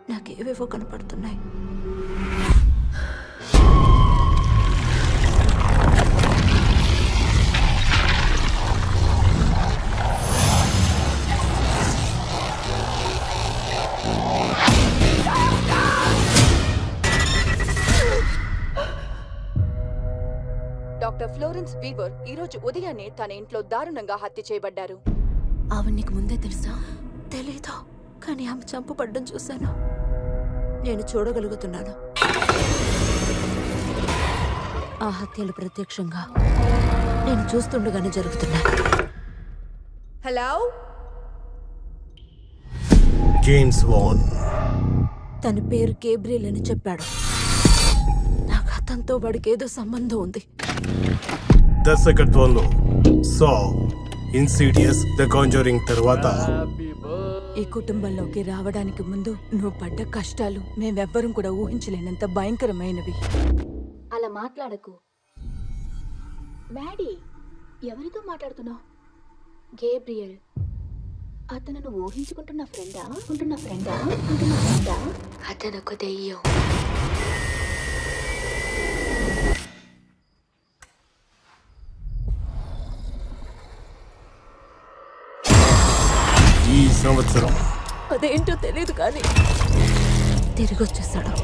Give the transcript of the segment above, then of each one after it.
నాకేవేవో కనపడుతున్నాయి doctor Florence Weaver ఈ రోజు ఉదయాన్నే తన ఇంట్లో దారుణంగా హత్య చేయబడ్డారు ఆవిడ నీకు ముందే తెలుసా తెలీదు కానీ ఆమె చంపబడ్డం చూశాను నేను చూడగలుగుతున్నాను ఆ హత్యలు ప్రత్యక్షంగా నేను చూస్తుండగానే జరుగుతున్నాయి హలో జేమ్స్ వాన్ తన పేరు కేబ్రియల్ అని చెప్పాడు నాకు అతనితో వాడికి ఏదో సంబంధం ఉంది దర్శకత్వంలో సా ఇన్సిడియస్ ద కాంజరింగ్ తర్వాత ఈ కుటుంబంలోకి రావడానికి ముందు నువ్వు పడ్డ కష్టాలు మేమెవ్వరం కూడా ఊహించలేనంత భయంకరమైనవి అలా మాట్లాడకు మ్యాడీ ఎవరితో మాట్లాడుతున్నావు గేబ్రియల్ అతను నువ్వు ఊహించుకుంటున్న ఫ్రెండా ఉంటున్న ఫ్రెండా ఉంటున్న ఫ్రెండా అతను ఒక దెయ్యం ఈ సంవత్సరం అదేంటో తెలియదు కానీ తిరిగి వచ్చేసాడు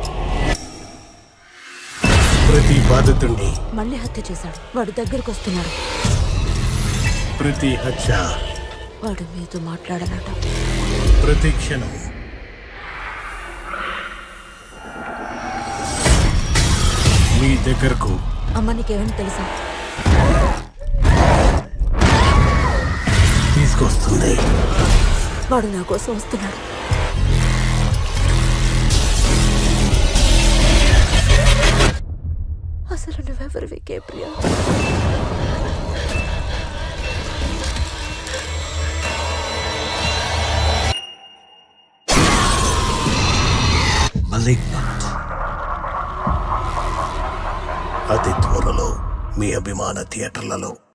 ప్రతి బాధితుడిని మళ్ళీ హత్య చేశాడు వాడు దగ్గరకు వస్తున్నాడు ప్రతి హత్య వాడు మీతో మాట్లాడనట ప్రతి క్షణం మీ దగ్గరకు అమ్మ నీకేమైనా తెలుసా తీసుకొస్తుంది వాడు నా కోసం వస్తున్నాడు అసలు నువ్వెవరివి కేప్రియా మలిగ్నెంట్ అతి త్వరలో మీ అభిమాన థియేటర్లలో